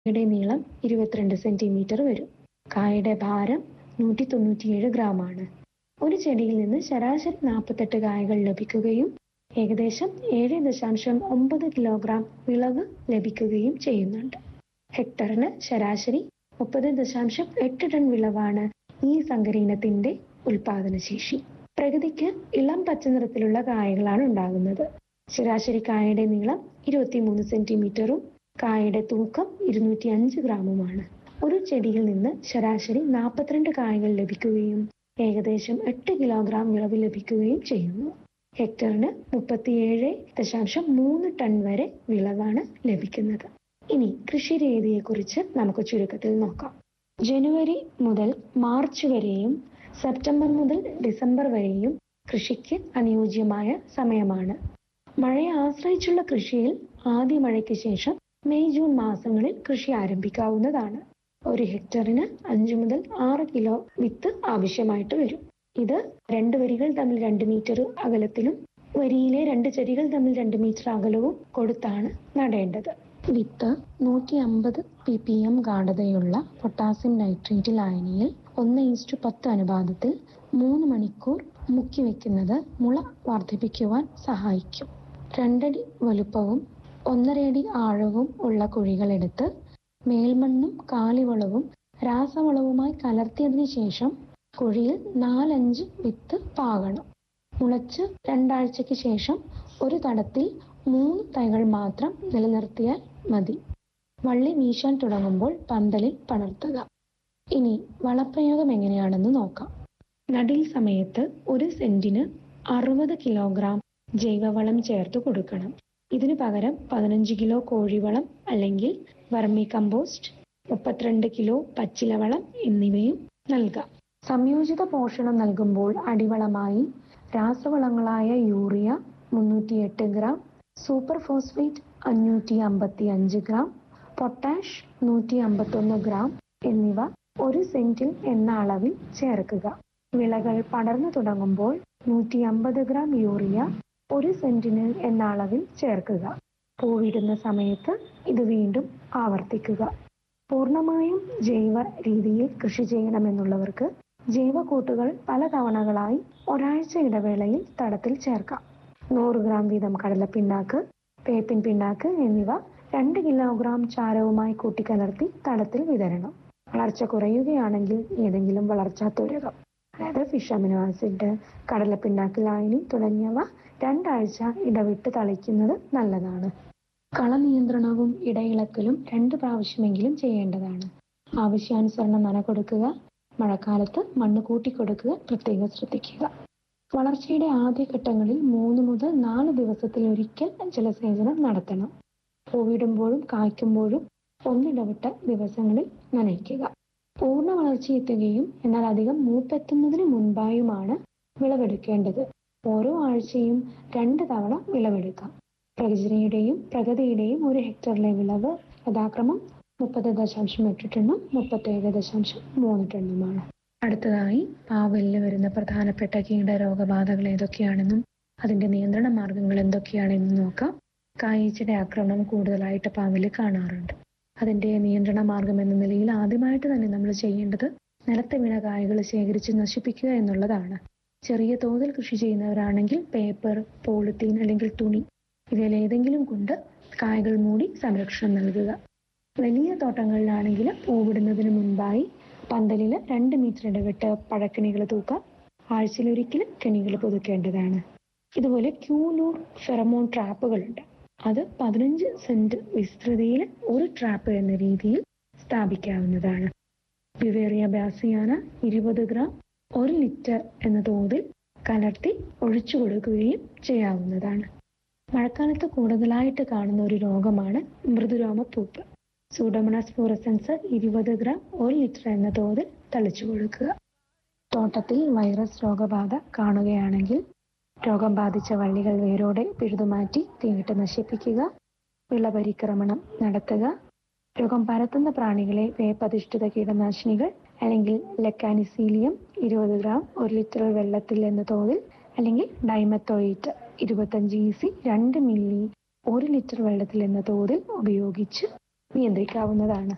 കായയുടെ നീളം ഇരുപത്തിരണ്ട് സെന്റിമീറ്റർ വരും കായയുടെ ഭാരം നൂറ്റി തൊണ്ണൂറ്റിയേഴ് ഗ്രാമാണ് ഒരു ചെടിയിൽ നിന്ന് ശരാശരി നാൽപ്പത്തെട്ട് കായകൾ ലഭിക്കുകയും ഏകദേശം ഏഴ് ദശാംശം ഒമ്പത് കിലോഗ്രാം വിളവ് ലഭിക്കുകയും ചെയ്യുന്നുണ്ട് ഹെക്ടറിന് ശരാശരി മുപ്പത് ദശാംശം എട്ട് ടൺ വിളവാണ് ഈ സങ്കരീനത്തിന്റെ ഉൽപാദനശേഷി പ്രകൃതിക്ക് ഇളം പച്ച നിറത്തിലുള്ള കായകളാണ് ഉണ്ടാകുന്നത് ശരാശരി കായയുടെ നീളം ഇരുപത്തിമൂന്ന് സെന്റിമീറ്ററും കായയുടെ തൂക്കം ഇരുന്നൂറ്റി അഞ്ച് ഗ്രാമുമാണ് ഒരു ചെടിയിൽ നിന്ന് ശരാശരി നാൽപ്പത്തിരണ്ട് കായകൾ ലഭിക്കുകയും ഏകദേശം എട്ട് കിലോഗ്രാം വിളവ് ലഭിക്കുകയും ചെയ്യുന്നു ഹെക്ടറിന് മുപ്പത്തിയേഴ് ദശാംശം മൂന്ന് ടൺ വരെ വിളവാണ് ലഭിക്കുന്നത് ഇനി കൃഷി രീതിയെക്കുറിച്ച് നമുക്ക് ചുരുക്കത്തിൽ നോക്കാം ജനുവരി മുതൽ മാർച്ച് വരെയും സെപ്റ്റംബർ മുതൽ ഡിസംബർ വരെയും കൃഷിക്ക് അനുയോജ്യമായ സമയമാണ് മഴയെ ആശ്രയിച്ചുള്ള കൃഷിയിൽ ആദ്യ മഴയ്ക്ക് ശേഷം മെയ് ജൂൺ മാസങ്ങളിൽ കൃഷി ആരംഭിക്കാവുന്നതാണ് ഒരു ഹെക്ടറിന് അഞ്ചു മുതൽ ആറ് കിലോ വിത്ത് ആവശ്യമായിട്ട് വരും ഇത് രണ്ട് വരികൾ തമ്മിൽ രണ്ട് മീറ്റർ അകലത്തിലും വരിയിലെ രണ്ട് ചെടികൾ തമ്മിൽ രണ്ട് മീറ്റർ അകലവും കൊടുത്താണ് നടേണ്ടത് വിത്ത് നൂറ്റി അമ്പത് പി പി എം ഗാഠതയുള്ള പൊട്ടാസ്യം നൈട്രേറ്റ് ലായനിയിൽ ഒന്ന് ഈസ്റ്റു പത്ത് അനുപാതത്തിൽ മൂന്ന് മണിക്കൂർ മുക്കി വെക്കുന്നത് മുള വർദ്ധിപ്പിക്കുവാൻ സഹായിക്കും രണ്ടടി വലുപ്പവും ഒന്നരയടി ആഴവും ഉള്ള കുഴികളെടുത്ത് മേൽമണ്ണും കാലിവളവും രാസവളവുമായി കലർത്തിയതിനു ശേഷം കുഴിയിൽ നാലഞ്ച് വിത്ത് പാകണം മുളച്ച് രണ്ടാഴ്ചയ്ക്ക് ശേഷം ഒരു തടത്തിൽ മൂന്ന് തൈകൾ മാത്രം നിലനിർത്തിയാൽ മതി വള്ളി വീശാൻ തുടങ്ങുമ്പോൾ പന്തലിൽ പടർത്തുക ഇനി വളപ്രയോഗം എങ്ങനെയാണെന്ന് നോക്കാം നടീൽ സമയത്ത് ഒരു സെന്റിന് അറുപത് കിലോഗ്രാം ജൈവവളം ചേർത്ത് കൊടുക്കണം ഇതിനു പകരം പതിനഞ്ച് കിലോ കോഴിവളം അല്ലെങ്കിൽ വർമി കമ്പോസ്റ്റ് മുപ്പത്തിരണ്ട് കിലോ പച്ചിലവളം എന്നിവയും നൽകാം സംയോജിത പോഷണം നൽകുമ്പോൾ അടിവളമായി രാസവളങ്ങളായ യൂറിയ മുന്നൂറ്റിയെട്ട് ഗ്രാം സൂപ്പർ ഫോസ്ഫേറ്റ് അഞ്ഞൂറ്റി അമ്പത്തി അഞ്ച് ഗ്രാം പൊട്ടാഷ് നൂറ്റി അമ്പത്തൊന്ന് ഗ്രാം എന്നിവ ഒരു സെന്റിൽ എന്ന അളവിൽ ചേർക്കുക വിളകൾ പടർന്നു തുടങ്ങുമ്പോൾ നൂറ്റി അമ്പത് ഗ്രാം യൂറിയ ഒരു സെന്റിന് എന്ന അളവിൽ ചേർക്കുക പൂവിടുന്ന സമയത്ത് ഇത് വീണ്ടും ആവർത്തിക്കുക പൂർണ്ണമായും ജൈവ രീതിയിൽ കൃഷി ചെയ്യണമെന്നുള്ളവർക്ക് ജൈവക്കൂട്ടുകൾ പല തവണകളായി ഒരാഴ്ച ഇടവേളയിൽ തടത്തിൽ ചേർക്കാം നൂറ് ഗ്രാം വീതം കടലപ്പിണ്ണാക്ക് വേപ്പിൻ പിണ്ണാക്ക് എന്നിവ രണ്ട് കിലോഗ്രാം ചാരവുമായി കൂട്ടിക്കലർത്തി തടത്തിൽ വിതരണം വളർച്ച കുറയുകയാണെങ്കിൽ ഏതെങ്കിലും വളർച്ചാ ത്വരകം അതായത് ഫിഷ് അമിനോ ആസിഡ് കടലപ്പിണ്ണാക്ക് ലായനി തുടങ്ങിയവ രണ്ടാഴ്ച ഇടവിട്ട് തളിക്കുന്നത് നല്ലതാണ് കള നിയന്ത്രണവും ഇടയിളക്കലും രണ്ട് പ്രാവശ്യമെങ്കിലും ചെയ്യേണ്ടതാണ് ആവശ്യാനുസരണം നന കൊടുക്കുക മഴക്കാലത്ത് മണ്ണ് കൂട്ടിക്കൊടുക്കുക പ്രത്യേകം ശ്രദ്ധിക്കുക വളർച്ചയുടെ ആദ്യഘട്ടങ്ങളിൽ മൂന്ന് മുതൽ നാല് ദിവസത്തിലൊരിക്കൽ ജലസേചനം നടത്തണം പൂവിടുമ്പോഴും കായ്ക്കുമ്പോഴും ഒന്നിടവിട്ട ദിവസങ്ങളിൽ നനയ്ക്കുക പൂർണ്ണ വളർച്ചയെത്തുകയും എന്നാൽ അധികം മൂപ്പെത്തുന്നതിന് മുൻപായുമാണ് വിളവെടുക്കേണ്ടത് ഓരോ ആഴ്ചയും രണ്ട് തവണ വിളവെടുക്കാം പ്രകൃതിയുടെയും പ്രഗതിയുടെയും ഒരു ഹെക്ടറിലെ വിളവ് യഥാക്രമം മുപ്പത് ദശാംശം എട്ട് ടണ്ണും മുപ്പത്തേഴ് ദശാംശം മൂന്ന് ടണ്ണുമാണ് അടുത്തതായി പാവലിൽ വരുന്ന പ്രധാനപ്പെട്ട കീടരോഗബാധകൾ ഏതൊക്കെയാണെന്നും അതിന്റെ നിയന്ത്രണ മാർഗങ്ങൾ എന്തൊക്കെയാണെന്നും നോക്കാം കായീച്ചയുടെ ആക്രമണം കൂടുതലായിട്ട് പാവലിൽ കാണാറുണ്ട് അതിന്റെ നിയന്ത്രണ മാർഗം എന്ന നിലയിൽ ആദ്യമായിട്ട് തന്നെ നമ്മൾ ചെയ്യേണ്ടത് നിലത്ത് വീണ കായകൾ ശേഖരിച്ച് നശിപ്പിക്കുക എന്നുള്ളതാണ് ചെറിയ തോതിൽ കൃഷി ചെയ്യുന്നവരാണെങ്കിൽ പേപ്പർ പോളിത്തീൻ അല്ലെങ്കിൽ തുണി ഇതിൽ ഏതെങ്കിലും കൊണ്ട് കായകൾ മൂടി സംരക്ഷണം നൽകുക വലിയ തോട്ടങ്ങളിലാണെങ്കിൽ പൂവിടുന്നതിന് മുൻപായി പന്തലിൽ രണ്ട് മീറ്റർ ഇടവിട്ട് പഴക്കിണികൾ തൂക്കാം ആഴ്ചയിലൊരിക്കലും കെണികൾ പുതുക്കേണ്ടതാണ് ഇതുപോലെ ക്യൂലൂർ ഫെറമോൺ ട്രാപ്പുകളുണ്ട് അത് പതിനഞ്ച് സെന്റ് വിസ്തൃതിയിൽ ഒരു ട്രാപ്പ് എന്ന രീതിയിൽ സ്ഥാപിക്കാവുന്നതാണ് ബിവേറിയ ബാസിയാന ഇരുപത് ഗ്രാം ഒരു ലിറ്റർ എന്ന തോതിൽ കലർത്തി ഒഴിച്ചു കൊടുക്കുകയും ചെയ്യാവുന്നതാണ് മഴക്കാലത്ത് കൂടുതലായിട്ട് കാണുന്ന ഒരു രോഗമാണ് മൃദുരോമപ്പൂപ്പ് സൂഡോമണസ് ഫ്ലൂറസൻസ് ഇരുപത് ഗ്രാം ഒരു ലിറ്റർ എന്ന തോതിൽ തളിച്ചു കൊടുക്കുക തോട്ടത്തിൽ വൈറസ് രോഗബാധ കാണുകയാണെങ്കിൽ രോഗം ബാധിച്ച വള്ളികൾ വേരോടെ പിഴുതുമാറ്റി തീയിട്ട് നശിപ്പിക്കുക വിളപരിക്രമണം നടത്തുക രോഗം പരത്തുന്ന പ്രാണികളെ വേപ്പധിഷ്ഠിത കീടനാശിനികൾ അല്ലെങ്കിൽ ലെക്കാനിസീലിയം ഇരുപത് ഗ്രാം ഒരു ലിറ്റർ വെള്ളത്തിൽ എന്ന തോതിൽ അല്ലെങ്കിൽ ഡൈമത്തോയിറ്റ് ഇരുപത്തഞ്ച് ഇ സി രണ്ട് മില്ലി ഒരു ലിറ്റർ വെള്ളത്തിൽ എന്ന തോതിൽ ഉപയോഗിച്ച് നിയന്ത്രിക്കാവുന്നതാണ്